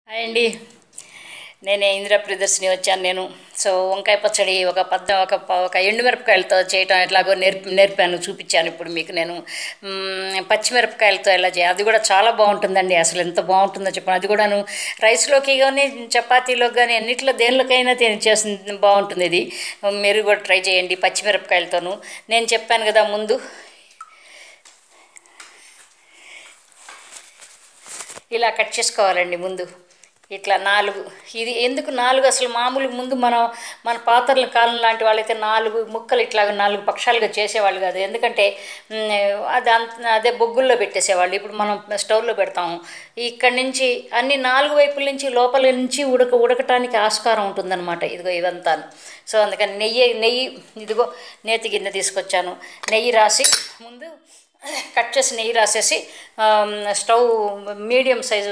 hi అండి నేను ఇందిరా ప్రియదర్శిని వచ్చాను నేను సో వంకాయ పచ్చడి ఒక పద్ద ఒక ప- ఒక ఎండుమిరపకాయలతో చేయటం ఎట్లాగో నేర్పి నేర్పాను చూపించాను ఇప్పుడు మీకు నేను మ్మ్, పచ్చిమిరపకాయలతో ఎలా చేయాలి అది కూడా చాలా బాగుంటుందండి అసలు ఎంత బాగుంటుందో చెప్పాను అది కూడాను రైస్లోకి కానీ చపాతీలోకి కానీ అన్నిట్లో దేనిలోకైనా తిని చేసి బాగుంటుంది ఇది మీరు కూడా ట్రై చేయండి పచ్చిమిరపకాయలతోనూ నేను చెప్పాను కదా ముందు ఇలా కట్ చేసుకోవాలండి ముందు ఇట్లా నాలుగు ఇది ఎందుకు నాలుగు అసలు మామూలు ముందు మనం మన పాత్రల కాలం లాంటి వాళ్ళైతే నాలుగు ముక్కలు ఇట్లా నాలుగు పక్షాలుగా చేసేవాళ్ళు కాదు ఎందుకంటే మ్, అది అంత అదే బొగ్గుల్లో పెట్టేసేవాళ్ళు ఇప్పుడు మనం స్టవ్లో పెడతాము ఇక్కడి నుంచి అన్ని నాలుగు వైపుల నుంచి లోపల నుంచి ఉడక ఉడకటానికి ఆస్కారం ఉంటుందన్నమాట ఇదిగో ఇదంతా సో అందుకని నెయ్యి నెయ్యి ఇదిగో నేతి గిన్నె తీసుకొచ్చాను నెయ్యి రాసి ముందు కట్ చేసి నెయ్యి రాసేసి ఆమ్, స్టవ్ మీడియం సైజు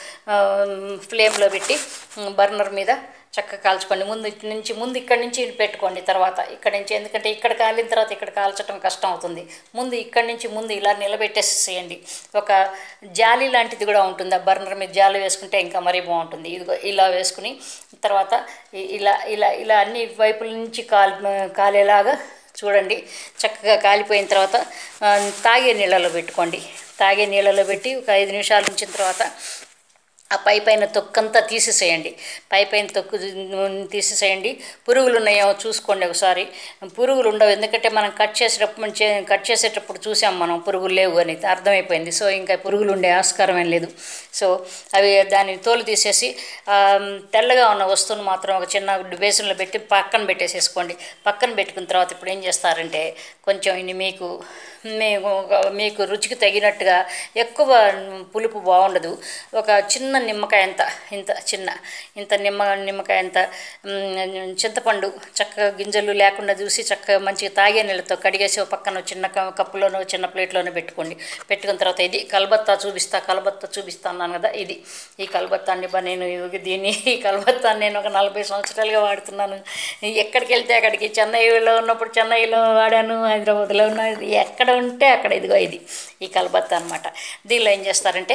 ఫ్లేమ్లో పెట్టి ఉమ్, బర్నర్ మీద చక్కగా కాల్చుకోండి ముందు ఇక్కడి నుంచి ముందు ఇక్కడి నుంచి పెట్టుకోండి తర్వాత ఇక్కడి నుంచి ఎందుకంటే ఇక్కడ కాలిన తర్వాత ఇక్కడ కాల్చడం కష్టం అవుతుంది ముందు ఇక్కడి నుంచి ముందు ఇలా నిలబెట్టేసేయండి ఒక జాలి లాంటిది కూడా ఉంటుంది ఆ బర్నర్ మీద జాలి వేసుకుంటే ఇంకా మరీ బాగుంటుంది ఇదిగో ఇలా వేసుకుని తర్వాత ఇ- ఇలా ఇలా ఇలా అన్ని వైపుల నుంచి కాల్ కాలేలాగా చూడండి చక్కగా కాలిపోయిన తర్వాత ఆ, తాగే నీళ్ళలో పెట్టుకోండి తాగే నీళ్ళలో పెట్టి ఒక ఐదు నిమిషాలు ఉంచిన తర్వాత ఆ పై పైన తొక్కంతా తీసేసేయండి పై పైన తొక్కు తీసేసేయండి పురుగులు ఉన్నాయో చూసుకోండి ఒకసారి పురుగులు ఉండవు ఎందుకంటే మనం కట్ చేసేటప్పుడు చే- కట్ చేసేటప్పుడు చూసాం మనం పురుగులు లేవు అని అర్థమైపోయింది సో ఇంకా పురుగులు ఉండే ఆస్కారం ఏం లేదు సో అవి దాన్ని తోలు తీసేసి ఆ, తెల్లగా ఉన్న వస్తువును మాత్రం ఒక చిన్న బేసన్లో పెట్టి పక్కన పెట్టేసేసుకోండి పక్కన పెట్టుకున్న తర్వాత ఇప్పుడు ఏం చేస్తారంటే కొంచెం ఇది మీకు మీకు మీకు రుచికి తగినట్టుగా ఎక్కువ పులుపు బాగుండదు ఒక చిన్న నిమ్మకాయ అంత ఇంత చిన్న ఇంత నిమ్మ నిమ్మకాయ అంత మ్, చింతపండు చక్కగా గింజలు లేకుండా చూసి చక్కగా మంచిగా తాగే నీళ్ళతో కడిగేసి ఒక పక్కన ఒక చిన్న క- కప్పులోనో చిన్న ప్లేట్లోనో పెట్టుకోండి పెట్టుకున్న తర్వాత ఇది కలబత్తా చూపిస్తా కలబత్తా చూపిస్తా అన్నాను కదా ఇది ఈ కలబత్తాన్ని బా నేను ఇవి- దీన్ని ఈ కలబత్తాన్ని నేను ఒక నలభై సంవత్సరాలుగా వాడుతున్నాను ఎక్కడికి వెళ్తే అక్కడికి చెన్నైలో ఉన్నప్పుడు చెన్నైలో వాడాను హైదరాబాద్లో ఉన్న ఎక్కడ ఉంటే అక్కడ ఇదిగో ఇది ఈ కలబత్త అనమాట దీనిలో ఏం చేస్తారంటే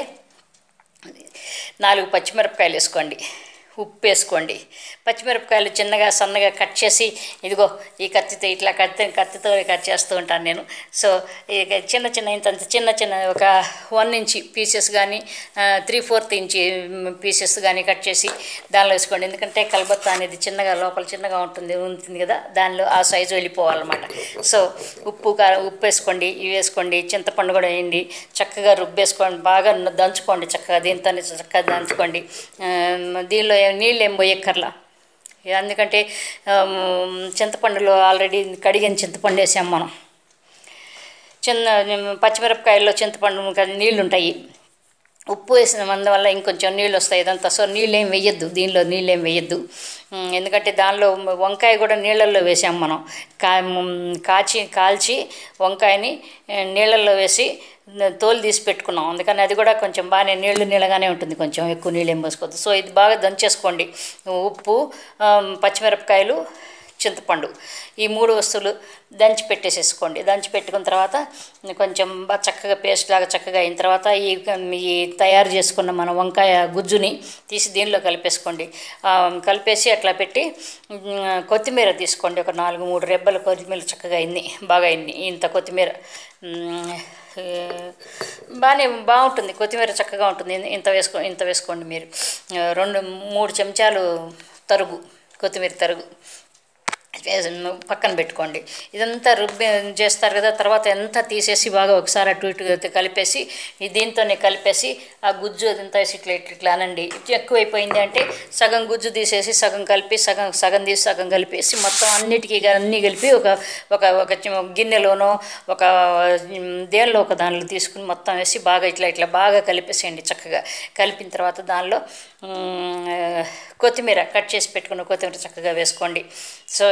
నాలుగు పచ్చిమిరపకాయలు వేసుకోండి ఉప్పు వేసుకోండి పచ్చిమిరపకాయలు చిన్నగా సన్నగా కట్ చేసి ఇదిగో ఈ కత్తితో ఇట్లా కత్తి కత్తితో కట్ చేస్తూ ఉంటాను నేను సో ఇక చిన్న చిన్న ఇంత అంత చిన్న చిన్న ఒక వన్ ఇంచ్ పీసెస్ కానీ త్రీ ఫోర్త్ ఇంచ్ పీసెస్ కానీ కట్ చేసి దానిలో వేసుకోండి ఎందుకంటే కలబత్త అనేది చిన్నగా లోపల చిన్నగా ఉంటుంది ఉంటుంది కదా దానిలో ఆ సైజు వెళ్ళిపోవాలన్నమాట సో ఉప్పు కారం ఉప్పు వేసుకోండి ఇవి వేసుకోండి చింతపండు కూడా వేయండి చక్కగా రుబ్బేసుకోండి బాగా దంచుకోండి చక్కగా దీంతో చక్కగా దంచుకోండి ఆ, దీనిలో ఏం- నీళ్ళు ఏం పోయక్కర్లా ఎందుకంటే ఆమ్, చింతపండులో ఆల్రెడీ కడిగిన చింతపండు వేసాం మనం చిన్న పచ్చిమిరపకాయల్లో చింతపండు కదా నీళ్ళు ఉంటాయి ఉప్పు వేసిన మందువల్ల ఇంకొంచెం నీళ్ళు వస్తాయి ఇదంతా సో నీళ్ళు ఏం వేయద్దు దీనిలో నీళ్ళు ఏం వేయద్దు ఉమ్, ఎందుకంటే దానిలో వంకాయ కూడా నీళ్ళల్లో వేసాం మనం కా ఉమ్, కాచి కాల్చి వంకాయని ఆ, నీళ్ళల్లో వేసి తోలు తీసి పెట్టుకున్నాం అందుకని అది కూడా కొంచెం బాగానే నీళ్ళు నీళ్ళగానే ఉంటుంది కొంచెం ఎక్కువ నీళ్ళు ఏం పోసుకోవద్దు సో ఇది బాగా దంచేసుకోండి ఉప్పు ఆ, పచ్చిమిరపకాయలు చింతపండు ఈ మూడు వస్తువులు దంచి పెట్టేసేసుకోండి దంచి పెట్టుకున్న తర్వాత కొంచెం బాగా చక్కగా పేస్ట్ లాగా చక్కగా అయిన తర్వాత ఈ ఈ తయారు చేసుకున్న మన వంకాయ గుజ్జుని తీసి దీనిలో కలిపేసుకోండి ఆ, కలిపేసి అట్లా పెట్టి ఉమ్, కొత్తిమీర తీసుకోండి ఒక నాలుగు మూడు రెబ్బల కొత్తిమీర చక్కగా అయింది బాగా అయింది ఇంత కొత్తిమీర ఉమ్, ఏ, బాగానే బాగుంటుంది కొత్తిమీర చక్కగా ఉంటుంది ఇంత వేసుకో ఇంత వేసుకోండి మీరు ఆ, రెండు మూడు చెంచాలు తరుగు కొత్తిమీర తరుగు వేసి పక్కన పెట్టుకోండి ఇదంతా రుబ్బి చేస్తారు కదా తర్వాత ఎంత తీసేసి బాగా ఒకసారి అటు ఇటు కలిపేసి ఈ దీంతోనే కలిపేసి ఆ గుజ్జు అదంతా వేసి ఇట్లా ఇట్లా ఇట్లా అనండి ఎక్కువైపోయింది అంటే సగం గుజ్జు తీసేసి సగం కలిపి సగం సగం తీసి సగం కలిపేసి మొత్తం అన్నిటికీ అన్నీ కలిపి ఒక ఒక ఒక చి- గిన్నెలోనో ఒక ఉమ్, దేనిలో ఒక దానిలో తీసుకుని మొత్తం వేసి బాగా ఇట్లా ఇట్లా బాగా కలిపేసేయండి చక్కగా కలిపిన తర్వాత దానిలో ఉమ్, కొత్తిమీర కట్ చేసి పెట్టుకున్న కొత్తిమీర చక్కగా వేసుకోండి సో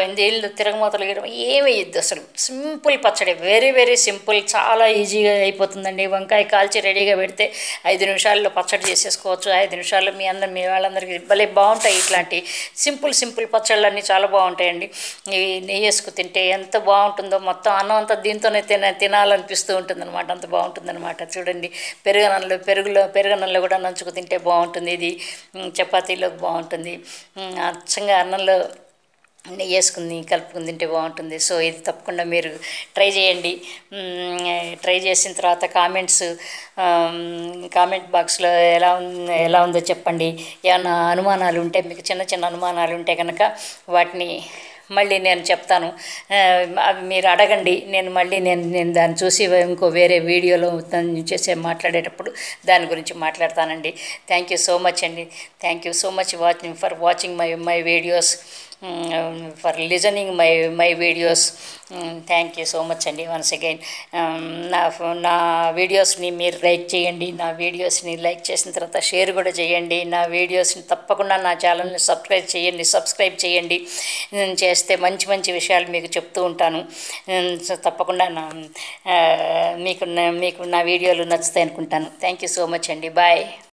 దీనిలో తిరగమూతలు గీయడం ఏమి వేయద్దు అసలు సింపుల్ పచ్చడి వెరీ వెరీ సింపుల్ చాలా ఈజీగా అయిపోతుందండి వంకాయ కాల్చి రెడీగా పెడితే ఐదు నిమిషాల్లో పచ్చడి చేసేసుకోవచ్చు ఐదు నిమిషాల్లో మీ అందరు మీ వాళ్ళందరికీ భలే బాగుంటాయి ఇట్లాంటి సింపుల్ సింపుల్ పచ్చళ్ళు అన్నీ చాలా బాగుంటాయండి ఇవి నెయ్యి వేసుకు తింటే ఎంత బాగుంటుందో మొత్తం అన్నం అంతా దీంతోనే తిన తినాలనిపిస్తూ ఉంటుంది అనమాట అంత బాగుంటుంది అనమాట చూడండి పెరుగన్నంలో పెరుగులో పెరుగన్నంలో కూడా నంచుకు తింటే బాగుంటుంది ఇది ఉమ్, చపాతీలోకి బాగుంటుంది ఉమ్, అచ్చంగా అన్నంలో నెయ్యి వేసుకుని కలుపుకుని తింటే బాగుంటుంది సో ఇది తప్పకుండా మీరు ట్రై చేయండి మ్మ్, ట్రై చేసిన తర్వాత కామెంట్స్ కామెంట్ బాక్స్లో ఎలా ఉంది ఎలా ఉందో చెప్పండి ఏమైనా అనుమానాలు ఉంటే మీకు చిన్న చిన్న అనుమానాలు ఉంటే కనుక వాటిని మళ్ళీ నేను చెప్తాను ఆ, అవి మీరు అడగండి నేను మళ్ళీ నేను నేను దాన్ని చూసి ఇంకో వేరే వీడియోలో దాన్ని చేసే మాట్లాడేటప్పుడు దాని గురించి మాట్లాడతానండి థ్యాంక్ యూ సో మచ్ అండి thank you so much watching for watching my my videos for listening my my videos thank you so much అండి వన్స్ అగైన్ నా నా వీడియోస్ని మీరు లైక్ చేయండి నా వీడియోస్ని లైక్ చేసిన తర్వాత షేర్ కూడా చేయండి నా వీడియోస్ని తప్పకుండా నా ఛానల్ని సబ్స్క్రైబ్ చేయండి సబ్స్క్రైబ్ చేయండి ఉమ్, చేస్తే మంచి మంచి విషయాలు మీకు చెప్తూ ఉంటాను ఉమ్, సో తప్పకుండా నా ఆ, మీకు నా- మీకు నా వీడియోలు నచ్చుతాయి అనుకుంటాను థ్యాంక్ యూ సో మచ్ అండి బాయ్